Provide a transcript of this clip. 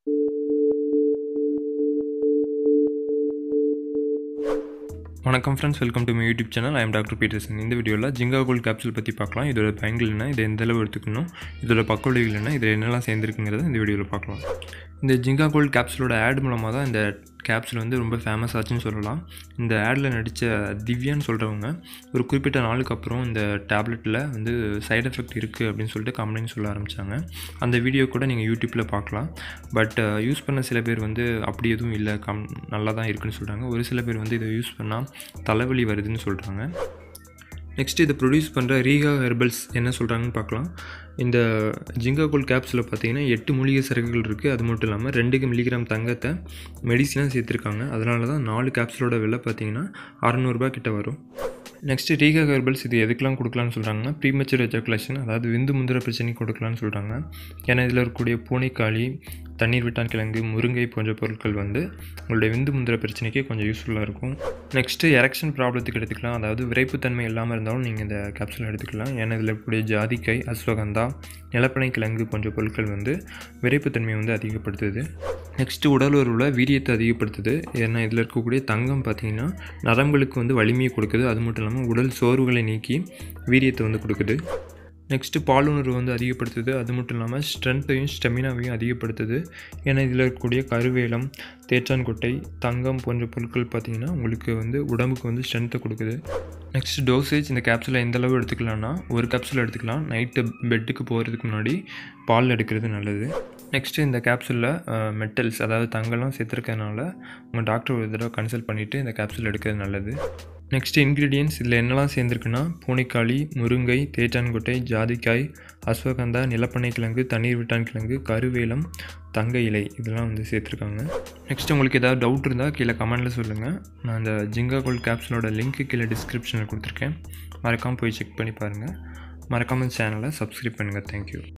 வணக்கம் friends welcome to my YouTube channel I am doctor Peterson இந்த வீடியோவில் ஜிங்கா gold capsule பற்றி பார்க்கலாம் இதோட பயன்கள் என்ன இதை எந்த அளவு எடுத்துக்கணும் இதோட பக்கவிளைவுகள் என்ன இதில் என்னெல்லாம் சேர்ந்துருக்குங்கிறத இந்த வீடியோவில் பார்க்கலாம் இந்த ஜிங்கா கோல்ட் கேப்சூலோட ஆட் மூலமாக தான் இந்த கேப்சூல் வந்து ரொம்ப ஃபேமஸ் ஆச்சுன்னு சொல்லலாம் இந்த ஆடில் நடித்த திவ்யான்னு சொல்கிறவங்க ஒரு குறிப்பிட்ட நாளுக்கு அப்புறம் இந்த டேப்லெட்டில் வந்து சைடு எஃபெக்ட் இருக்குது அப்படின்னு சொல்லிட்டு கம்ப்ளைண்ட் சொல்ல ஆரம்பித்தாங்க அந்த வீடியோ கூட நீங்கள் யூடியூப்பில் பார்க்கலாம் பட் யூஸ் பண்ண சில பேர் வந்து அப்படி எதுவும் இல்லை கம் நல்லா தான் இருக்குன்னு சொல்கிறாங்க ஒரு சில பேர் வந்து இதை யூஸ் பண்ணால் தலைவலி வருதுன்னு சொல்கிறாங்க நெக்ஸ்ட் இதை ப்ரொடியூஸ் பண்ணுற ரீகா ஹெர்பல்ஸ் என்ன சொல்கிறாங்கன்னு பார்க்கலாம் இந்த ஜிங்கா கோல் கேப்ஸில் பார்த்தீங்கன்னா எட்டு மூலிகை சரக்குகள் இருக்குது அது மட்டும் இல்லாமல் ரெண்டு மில்லிகிராம் தங்கத்தை மெடிசினாக சேர்த்துருக்காங்க அதனால தான் நாலு கேப்சூலோட விலை பார்த்தீங்கன்னா அறநூறுபா கிட்ட வரும் நெக்ஸ்ட்டு ரீகா ஹெர்பல்ஸ் இது எதுக்கெலாம் கொடுக்கலான்னு சொல்கிறாங்கன்னா ப்ரீமெச்சூர் எஜாகுலேஷன் அதாவது விந்து முந்திர பிரச்சனைக்கு கொடுக்கலான்னு சொல்கிறாங்க ஏன்னா இதில் இருக்கக்கூடிய பூனைக்காளி தண்ணீர் விட்டான் கிழங்கு முருங்கை போன்ற பொருட்கள் வந்து உங்களுடைய விந்து முந்திர பிரச்சனைக்கு கொஞ்சம் யூஸ்ஃபுல்லாக இருக்கும் நெக்ஸ்ட்டு எரெக்ஷன் ப்ராப்ளத்துக்கு எடுத்துக்கலாம் அதாவது விரைப்புத்தன்மை இல்லாமல் இருந்தாலும் நீங்கள் இந்த கேப்சூல் எடுத்துக்கலாம் ஏன்னா இதில் இருக்கக்கூடிய ஜாதிக்காய் அஸ்வகந்தா நிலப்பனை கிழங்கு போன்ற பொருட்கள் வந்து விரைப்புத்தன்மையை வந்து அதிகப்படுத்துது நெக்ஸ்ட்டு உடல் உறவில் வீரியத்தை அதிகப்படுத்துது ஏன்னா இதில் இருக்கக்கூடிய தங்கம் பார்த்திங்கன்னா நரம்புகளுக்கு வந்து வலிமையை கொடுக்குது அது மட்டும் இல்லாமல் உடல் சோர்வுகளை நீக்கி வீரியத்தை வந்து கொடுக்குது நெக்ஸ்ட்டு பாலுணர்வு வந்து அதிகப்படுத்துது அது மட்டும் இல்லாமல் ஸ்ட்ரென்த்தையும் ஸ்டெமினாவையும் அதிகப்படுத்துது ஏன்னா இதில் இருக்கக்கூடிய கருவேலம் தேச்சான்கொட்டை தங்கம் போன்ற பொருட்கள் பார்த்திங்கன்னா உங்களுக்கு வந்து உடம்புக்கு வந்து ஸ்ட்ரென்த்தை கொடுக்குது நெக்ஸ்ட் டோசேஜ் இந்த கேப்சூலை எந்த அளவு எடுத்துக்கலாம்னா ஒரு கேப்சூல் எடுத்துக்கலாம் நைட்டு பெட்டுக்கு போகிறதுக்கு முன்னாடி பால் எடுக்கிறது நல்லது நெக்ஸ்ட்டு இந்த கேப்சூலில் மெட்டல்ஸ் அதாவது தங்கம்லாம் சேர்த்துருக்கறனால உங்கள் டாக்டர் ஒரு தடவை கன்சல்ட் பண்ணிவிட்டு இந்த கேப்சூல் எடுக்கிறது நல்லது நெக்ஸ்ட் இன்க்ரீடியன்ஸ் இதில் என்னெல்லாம் சேர்ந்துருக்குன்னா பூனைக்காளி முருங்கை தேச்சான்கொட்டை ஜாதிக்காய் அஸ்வகந்தா நிலப்பனை கிழங்கு தண்ணீர் விட்டான் கிழங்கு கருவேலம் தங்க இலை இதெல்லாம் வந்து சேர்த்துருக்காங்க நெக்ஸ்ட் உங்களுக்கு ஏதாவது டவுட் இருந்தால் கீழே கமெண்டில் சொல்லுங்கள் நான் அந்த ஜிங்கா கோல்ட் கேப்சூலோட லிங்க்கு கீழே டிஸ்கிரிப்ஷனில் கொடுத்துருக்கேன் மறக்காமல் போய் செக் பண்ணி பாருங்கள் மறக்காமல் சேனலை சப்ஸ்கிரைப் பண்ணுங்கள் தேங்க்யூ